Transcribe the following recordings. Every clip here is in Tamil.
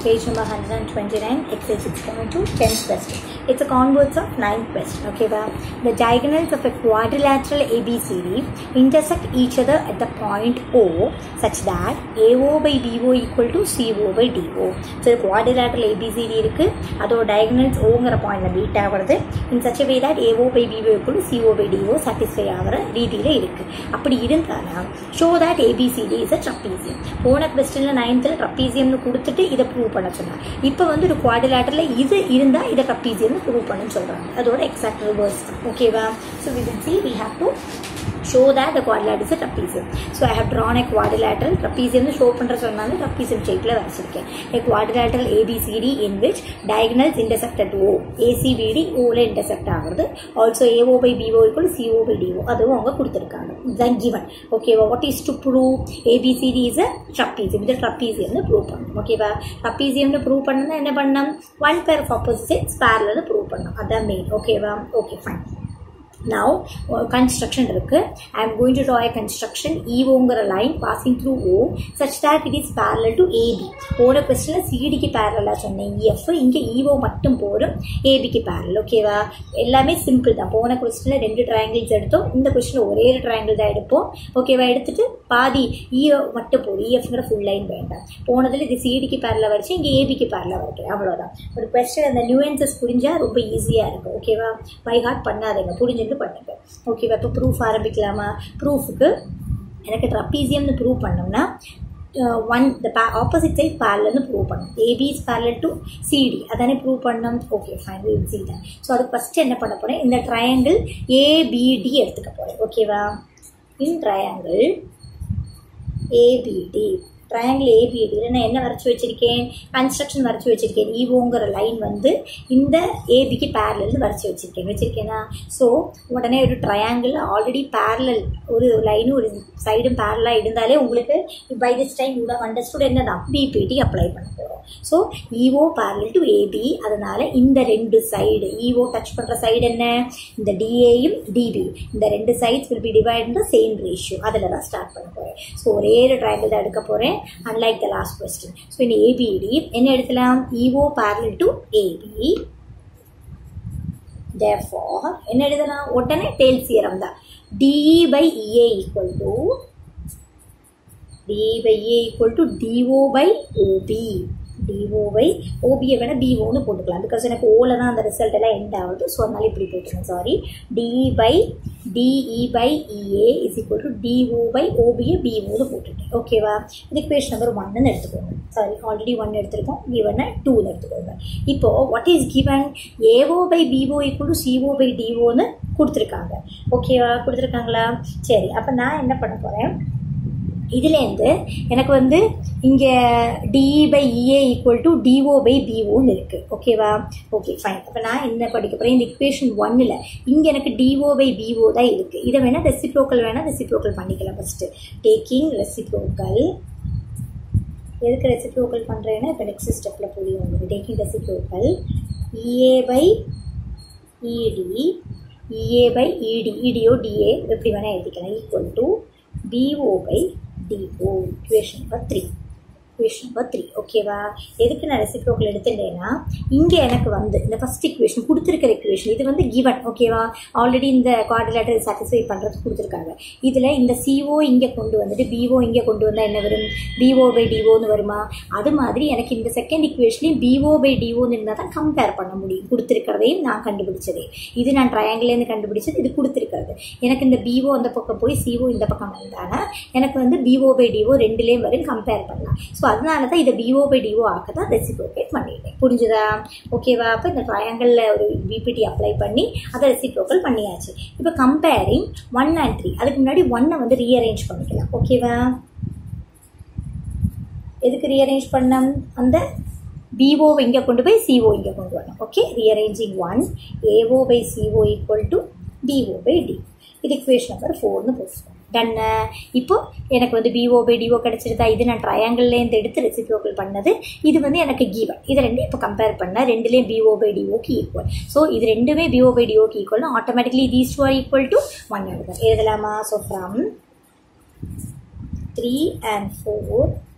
page number 129, exercise 6.2, 10th question. It's a converse of 9th question, okay, well, the diagonals of a quadrilateral ABCD intersect each other at the point O such that AO by BO equal to CO by DO. So, quadrilateral ABCD இருக்கு அதோட diagonals ஓங்கிற பாயிண்ட்ல மீட் ஆகிறது in such a way that AO by BO equal to CO by DO satisfy ஆகிற ரீதியில இருக்கு அப்படி இருந்தாலும் show that ABCD is a trapezium போன கொஸ்டின்ல நைன்த்தில் ட்ரப்பீசியம்னு கொடுத்துட்டு இதை ப்ரூவ் பண்ண சொன்னாங்க இப்போ வந்து ஒரு குவாடிலேட்டரில் இது இருந்தால் இதை ட்ரப்பீசியம்னு ப்ரூவ் பண்ணுன்னு சொல்கிறாங்க அதோட எக்ஸாக்ட் ரிவர்ஸ் ஓகேவா so we will see we have to show that the quadrilateral is a trapezium. So I have drawn a quadrilateral trapezium show பண்ற சொன்னாலும் trapezium shapeல வரைச்சிருக்கேன் a quadrilateral ABCD in which diagonals intersect at O ACBD Oல intersect ஆகுறது also AO by BO equal to CO by DO அதுவும் அவங்க கொடுத்துருக்காங்க then given ஓகேவா what is to prove ABCD is a trapezium இது trapeziumனு prove பண்ணணும் ஓகேவா trapeziumனு prove பண்ணணும்னா என்ன பண்ணணும் one pair of opposites parallel prove பண்ணணும் அதான் மெயின் ஓகேவா ஓகே ஃபைன் now construction இருக்கு i am going to draw a construction ஈவோங்கிற line passing through O such that it is parallel to ab போன கொஸ்டின்ல சிடிக்கு பேரலாக சொன்னேன் இஎஃப் இங்கே ஈவோ மட்டும் போடும் ஏபிக்கு பேரல் ஓகேவா எல்லாமே சிம்பிள் தான் போன கொஸ்டின்ல ரெண்டு ட்ரையாங்கிள்ஸ் எடுத்தோம் இந்த கொஸ்டின்ல ஒரே ஒரு ட்ரையாங்கிள் தான் எடுப்போம் ஓகேவா எடுத்துட்டு பாதி ஈஓ மட்டும் போடும் இஎஃப்ங்கிற ஃபுல் லைன் வேண்டாம் போனதில் இது சிடிக்கு பேரல வரைச்சு இங்கே ஏபிக்கு பேரல வரைக்கும் அவ்வளோதான் ஒரு கொஸ்டின் அந்த நியூயன்சஸ் புரிஞ்சா ரொம்ப ஈஸியாக இருக்கும் ஓகேவா பை ஹார்ட் பண்ணாதீங்க புரிஞ்சுட்டு பண்ணுங்க ஓகேவா இப்போ ப்ரூஃப் ஆரம்பிக்கலாமா ப்ரூஃபுக்கு எனக்கு ட்ரப்பீசியம்னு ப்ரூவ் பண்ணோம்னா one the pair opposite side பேரலன்னு ப்ரூவ் பண்ணணும் AB is parallel to CD அதானே ப்ரூவ் பண்ணோம் ஓகே ஃபைன் வில் சி தான் ஸோ அதுக்கு ஃபஸ்ட்டு என்ன பண்ண போகிறேன் இந்த ட்ரையாங்கிள் ஏபிடி எடுத்துக்க போகிறேன் ஓகேவா இன் ட்ரையாங்கிள் ஏபிடி ட்ரையாங்கிள் ஏபிடியில் நான் என்ன வரைச்சி வச்சிருக்கேன் கன்ஸ்ட்ரக்ஷன் வரைச்சி வச்சிருக்கேன் ஈவோங்கிற லைன் வந்து இந்த ஏபிக்கு பேரலல் வரைச்சி வச்சிருக்கேன் வச்சிருக்கேனா ஸோ உடனே ஒரு ட்ரையாங்கிள் ஆல்ரெடி பேரலல் ஒரு லைனும் ஒரு சைடும் பேரலாக இருந்தாலே உங்களுக்கு by this time you understood என்னதான் பிபிடி அப்ளை பண்ண போகிறோம் so EO parallel to AB அதனால இந்த ரெண்டு சைடு ஈஓ டச் பண்ணுற சைடு என்ன இந்த டிஏயும் டிபி இந்த ரெண்டு சைட்ஸ் வில் பி டிவைட் இந்த சேம் ரேஷியோ அதில் தான் ஸ்டார்ட் பண்ண போகிறேன் ஸோ ஒரே ஒரு ட்ரையாங்கிள் தான் எடுக்க போகிறேன் unlike the last question. So in ABD, என்ன எடுக்கலாம் EO parallel to AB. Therefore, என்ன எழுதலாம் உடனே டெய்ல் தியரம் தான் DE by EA equal to DE by EA equal to DO by OB. டிஓவை ஓபியை விட பிஓன்னு போட்டுக்கலாம் பிகாஸ் எனக்கு ஓவில் தான் அந்த ரிசல்ட் எல்லாம் எண்ட் ஆகுது ஸோ அதனால இப்படி போட்டுருங்க sorry DE by DE by EA is equal to DO by ஓபியை பிஓன்னு போட்டுட்டேன் ஓகேவா இதுக்கு பேஜ் நம்பர் ஒன்னு எடுத்துக்கோங்க சாரி ஆல்ரெடி ஒன் எடுத்திருக்கோம் கிவனை டூன்னு எடுத்துக்கோங்க இப்போ what is given AO by BO equal to CO by டிஓன்னு கொடுத்துருக்காங்க ஓகேவா கொடுத்துருக்காங்களா சரி அப்போ நான் என்ன பண்ண போகிறேன் இதுலேருந்து எனக்கு வந்து இங்கே DE by EA equal to DO by பிஓன்னு இருக்குது ஓகேவா ஓகே ஃபைன் அப்போ நான் என்ன படிக்க போகிறேன் இந்த இக்குவேஷன் ஒன்னில் இங்கே எனக்கு டிஓ பை பிஓ தான் இருக்குது இதை வேணால் ரெசிப்ரோக்கல் வேணால் ரெசிப்ரோக்கல் பண்ணிக்கலாம் ஃபஸ்ட்டு டேக்கிங் ரெசிப்ரோக்கல் எதுக்கு ரெசிப்ரோக்கல் பண்ணுறேன்னா இப்போ நெக்ஸ்ட் ஸ்டெப்பில் புரியும் உங்களுக்கு டேக்கிங் ரெசிப்ரோக்கல் இஏ பை இடி இஏ பை இடி இடிஓ டிஏ எப்படி வேணால் எழுதிக்கலாம் equal to BO by DO equation number three equation number three ஓகேவா எதுக்கு நான் ரெசிப்ரோக்கல் எடுத்துட்டேன்னா இங்கே எனக்கு வந்து இந்த ஃபஸ்ட் இக்குவேஷன் கொடுத்துருக்கிற இக்குவேஷன் இது வந்து கிவன் ஓகேவா ஆல்ரெடி இந்த குவாட்ரிலேட்டர் சாட்டிஸ்ஃபை பண்ணுறது கொடுத்துருக்காங்க இதில் இந்த சிஓ இங்கே கொண்டு வந்துட்டு பிஓ இங்கே கொண்டு வந்தால் என்ன வரும் பிஓ பை டிஓன்னு வருமா அது மாதிரி எனக்கு இந்த செகண்ட் இக்குவேஷனையும் பிஓ பை டிஓன்னு இருந்தால் தான் கம்பேர் பண்ண முடியும் கொடுத்துருக்கிறதையும் நான் கண்டுபிடிச்சதே இது நான் ட்ரையாங்கிலேருந்து கண்டுபிடிச்சது இது கொடுத்துருக்கிறது எனக்கு இந்த பிஓ அந்த பக்கம் போய் சிஓ இந்த பக்கம் வந்தானா எனக்கு வந்து பிஓ பை டிஓ ரெண்டுலேயும் வரும் கம்பேர் பண்ணலாம் ஸோ அதனால தான் இதை பிஓ பை டிஓ ஆக்க தான் ரெசிப்ரோகேட் பண்ணிட்டேன் புரிஞ்சுதா ஓகேவா அப்போ இந்த ட்ரையாங்கிளில் ஒரு பிபிடி அப்ளை பண்ணி அதை ரெசிப்ரோக்கல் பண்ணியாச்சு இப்போ கம்பேரிங் ஒன் அண்ட் த்ரீ அதுக்கு முன்னாடி ஒன்னை வந்து ரீஅரேஞ்ச் பண்ணிக்கலாம் ஓகேவா எதுக்கு ரீஅரேஞ்ச் பண்ணோம் அந்த பிஓ இங்கே கொண்டு போய் சிஓ இங்கே கொண்டு வரணும் okay rearranging one AO by CO equal to BO by D இது இக்குவேஷன் நம்பர் ஃபோர்னு போட்டுருக்கோம் டன்னு இப்போ எனக்கு வந்து பிஓ பை டிஓ கிடச்சிருதா இது நான் ட்ரையாங்கிள்லேருந்து எடுத்து ரெசிப்ரோக்கல் பண்ணது இது வந்து எனக்கு கீவன் இது ரெண்டும் இப்போ கம்பேர் பண்ணால் ரெண்டுலேயும் பிஓ பை டிஓக்கு ஈக்குவல் ஸோ இது ரெண்டுமே பிஓ பை டிஓக்கு ஈக்குவல்னா automatically these two are equal to one எழுதும் எழுதலாமா so from three and four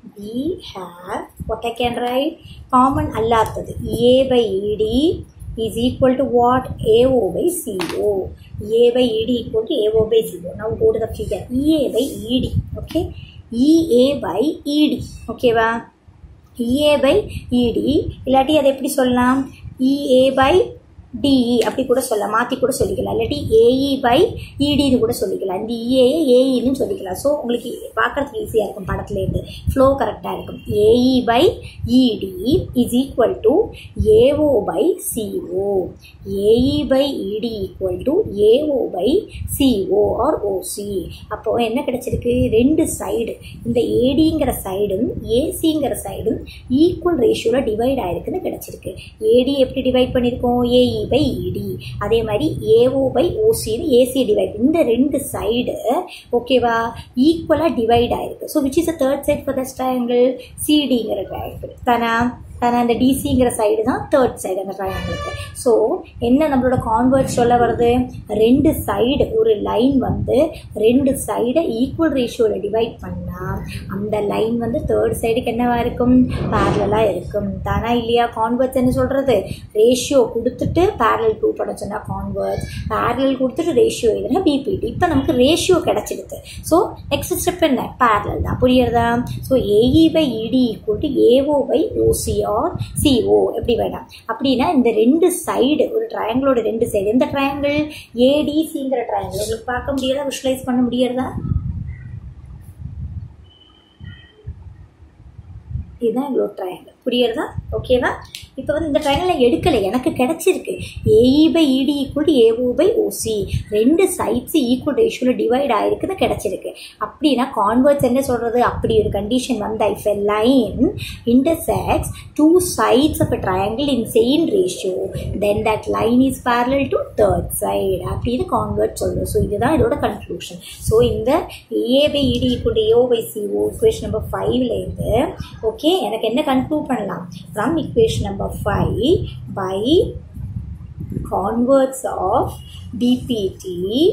we have what I can write common அல்லாதது A by ED is equal to what AO by CO A by ED equal to AO by CO now go to the figure EA by ED okay EA by ED ஓகேவா EA by ED இல்லாட்டி அதை எப்படி சொல்லலாம் EA by டிஇ அப்படி கூட சொல்லலாம் மாற்றி கூட சொல்லிக்கலாம் இல்லாட்டி ஏஇ பை இடின்னு கூட சொல்லிக்கலாம் இந்த இஏஏ ஏஇன்னு சொல்லிக்கலாம் ஸோ உங்களுக்கு பார்க்கறதுக்கு ஈஸியாக இருக்கும் படத்துலேருந்து ஃப்ளோ கரெக்டாக இருக்கும் AE by ED is equal to AO by CO AE by ED equal to AO by CO or OC அப்போது என்ன கிடைச்சிருக்கு ரெண்டு சைடு இந்த ஏடிங்கிற சைடும் ஏசிங்கிற சைடும் ஈக்குவல் ரேஷியோவில் டிவைட் ஆயிருக்குன்னு கிடைச்சிருக்கு ஏடி எப்படி டிவைட் பண்ணியிருக்கோம் ஏஇ பை இடி அதே மாதிரி ஏஓ பை ஓசின்னு ஏசி டிவைட் இந்த ரெண்டு சைடு ஓகேவா ஈக்குவலாக டிவைட் ஆயிருக்கு so which is a third side for thus triangle சிடிங்கிற ட்ரையாங்கிள் தானே தானே அந்த டிசிங்கிற சைடு தான் தேர்ட் சைடு அந்த ட்ரையாங்கிளுக்கு ஸோ என்ன நம்மளோட கான்வெர்ட் சொல்ல வருது ரெண்டு சைடு ஒரு லைன் வந்து ரெண்டு சைடை ஈக்குவல் ரேஷியோவில் டிவைட் பண்ணால் அந்த லைன் வந்து தேர்ட் சைடுக்கு என்னவா இருக்கும் பேரலாக இருக்கும் தானா இல்லையா கான்வெர்ட்ஸ் என்ன சொல்கிறது ரேஷியோ கொடுத்துட்டு பேரலல் ப்ரூவ் பண்ண சொன்னால் கான்வெர்ட்ஸ் பேரலல் கொடுத்துட்டு ரேஷியோ எதுனா பிபிடி இப்போ நமக்கு ரேஷியோ கிடச்சிடுது ஸோ நெக்ஸ்ட் ஸ்டெப் என்ன பேரலல் தான் புரியுறதா so AE by ED equal to AO by OC or CO எப்படி வேணாம் அப்படின்னா இந்த ரெண்டு சைடு ஒரு ட்ரையாங்கிளோட ரெண்டு சைடு எந்த ட்ரையாங்கிள் ஏடிசிங்கிற ட்ரையாங்கிள் உங்களுக்கு பார்க்க முடியாதா விஷுவலைஸ் பண்ண முடியறதா இதுதான் இவ்வளோ ட்ரையாங்கிள் புரியுறதா ஓகேவா இப்போ வந்து இந்த ட்ரையாங்கிள் எடுக்கலை எனக்கு கிடைச்சிருக்கு AE by ED equal to AO by OC ரெண்டு சைட்ஸ் ஈக்குவல் ரேஷியோவில் டிவைட் ஆயிருக்குன்னு கிடைச்சிருக்கு அப்படின்னா கான்வெர்ட்ஸ் என்ன சொல்கிறது அப்படி ஒரு கண்டிஷன் வந்தா if a line intersects two sides of a triangle in same ratio then that line is parallel to third side அப்படின்னு கான்வெர்ட் சொல்லுவோம் ஸோ இதுதான் இதோட கன்க்ளூஷன் ஸோ இந்த A by ED equal to AO by CO equation number ஃபைவ்லேருந்து ஓகே எனக்கு என்ன கன்க்ளூட் பண்ணலாம் from equation number five by converts of BPT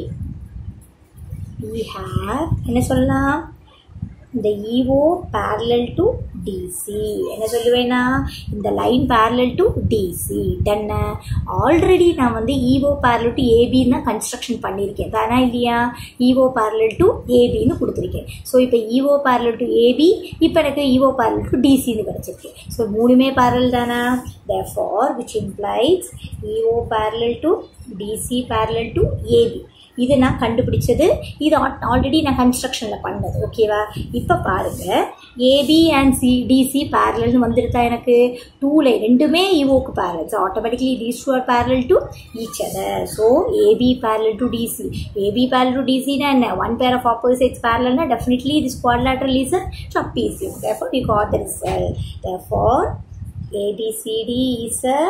we have என்ன சொல்லலாம் இந்த EO parallel to DC என்ன சொல்லுவேன்னா இந்த லைன் parallel to DC டன்ன ஆல்ரெடி நான் வந்து EO parallel to AB தான் கன்ஸ்ட்ரக்ஷன் பண்ணியிருக்கேன் தானா இல்லையா EO parallel to ABன்னு கொடுத்துருக்கேன் ஸோ இப்போ EO parallel to AB இப்போ எனக்கு EO parallel to DCன்னு கிடச்சிருக்கு ஸோ மூணுமே parallel தானா therefore which implies EO parallel to DC parallel to AB இது நான் கண்டுபிடிச்சது இது ஆல்ரெடி நான் கன்ஸ்ட்ரக்ஷனில் பண்ணது ஓகேவா இப்போ பாருங்கள் ஏபி அண்ட் சி டிசி பேரலல்னு வந்துருதா எனக்கு டூவில் ரெண்டுமே இவோக்கு parallel so automatically these two are parallel to each other so AB parallel to DC AB parallel to டிசினா என்ன ஒன் பேர் ஆஃப் ஆப்போசிட்ஸ் பேரல்னா definitely this quadrilateral is a trapezium therefore we got the result therefore ABCD is a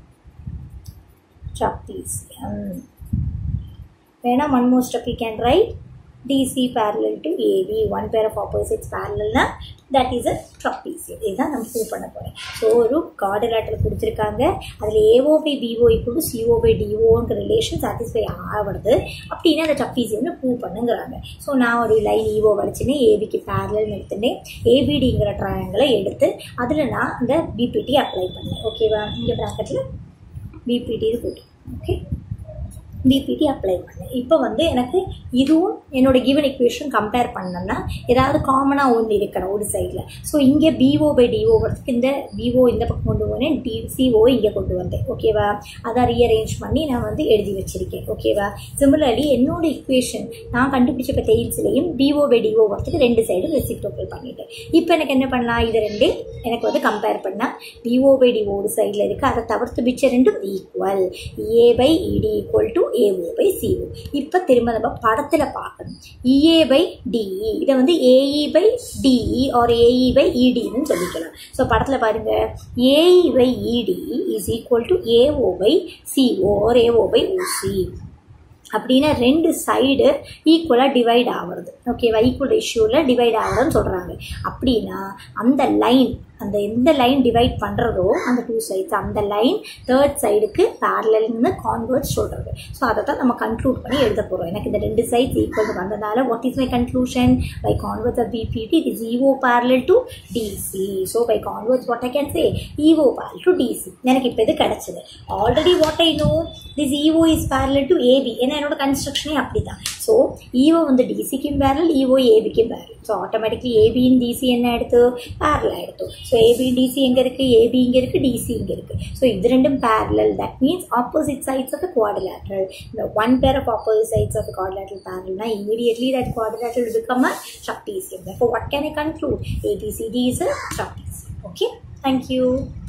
trapezium வேணா one more step you can write DC parallel to AB one pair of opposites parallel னா that is a trapezium இதுதான் நம்ம ப்ரூவ் பண்ண போகிறேன் ஸோ ஒரு quadrilateral கொடுத்துருக்காங்க அதில் AO by BO equal to CO by டிஓங்கிற ரிலேஷன் சாட்டிஸ்ஃபை ஆகிறது அப்படின்னா அந்த ட்ரப்பீசியம்னு ப்ரூவ் பண்ணுங்கிறாங்க ஸோ நான் ஒரு லைன் ஈஓ வளைச்சுன்னு ஏபிக்கு பேரலல்னு எடுத்துட்டேன் ஏபிடிங்கிற ட்ரையாங்கிளை எடுத்து அதில் நான் அந்த பிபிடி அப்ளை பண்ணேன் ஓகேவா இங்கே ப்ராக்கெட்டில் பிபிடி இது போட்டு ஓகே பிபிடி அப்ளை பண்ணேன் இப்போ வந்து எனக்கு இதுவும் என்னோட கிவன் இக்குவேஷன் கம்பேர் பண்ணோம்னா ஏதாவது காமனாக ஒன்று இருக்கணும் ஒரு சைடில் ஸோ இங்கே பிஓ பை டிஓ வரதுக்கு இந்த பிஓ இந்த பக்கம் கொண்டு போனேன் டி சிஓ இங்கே கொண்டு வந்தேன் ஓகேவா அதை ரீஅரேஞ்ச் பண்ணி நான் வந்து எழுதி வச்சிருக்கேன் ஓகேவா சிமிலர்லி என்னோட இக்குவேஷன் நான் கண்டுபிடிச்ச இப்போ தேயில்ஸ்லையும் பிஓ பை டிஓ வரதுக்கு ரெண்டு சைடும் ரெசிப்ரோக்கல் பண்ணிட்டேன் இப்போ எனக்கு என்ன பண்ணலாம் இது ரெண்டே எனக்கு வந்து கம்பேர் பண்ணால் பிஓ பை டிஓ ஒரு சைடில் இருக்குது அதை தவிர்த்து மிச்ச ரெண்டும் equal A by ED equal to AO by CO இப்போ திரும்ப நம்ம படத்தில் பார்க்கணும் இஏ பை டிஇ இதை வந்து AE by DE or AE by இடின்னு சொல்லிக்கலாம் ஸோ படத்தில் பாருங்கள் AE by ED is equal to AO by CO or AO by OC அப்படின்னா ரெண்டு சைடு ஈக்குவலாக டிவைட் ஆகிறது ஓகேவா ஈக்குவல் ரேஷியோவில் டிவைட் ஆகிறதுன்னு சொல்கிறாங்க அப்படின்னா அந்த லைன் அந்த எந்த லைன் டிவைட் பண்ணுறதோ அந்த டூ சைட்ஸ் அந்த லைன் தேர்ட் சைடுக்கு பேரலல்னு கான்வெர்ட் சொல்கிறது ஸோ அதை தான் நம்ம கன்க்ளூட் பண்ணி எழுத போகிறோம் எனக்கு இந்த ரெண்டு சைட்ஸ் ஈக்குவல் வந்ததால what is my conclusion by converse of BPT it is EO parallel to DC so by converse what I can say EO parallel to DC எனக்கு இப்போ இது கிடச்சிது already what I know this EO is parallel to AB ஏன்னா என்னோட கன்ஸ்ட்ரக்ஷனே அப்படி தான் ஸோ ஈவோ வந்து டிசிக்கும் பேரல் ஈவோ ஏபிக்கும் பேரல் ஸோ ஆட்டோமேட்டிக்லி ஏபியின் டிசி என்ன எடுத்து பேரலாக எடுத்தோம் ஸோ ஏபி டிசி எங்கே இருக்குது ஏபி இங்கே இருக்குது டிசி இங்கே இருக்குது ஸோ இது ரெண்டும் parallel that means opposite sides of quadrilateral இந்த one pair of opposite sides of quadrilateral பேரல்னா immediately that quadrilateral become a Shakti. Therefore, what can I conclude? ABCD is a Shakti. Okay, thank you.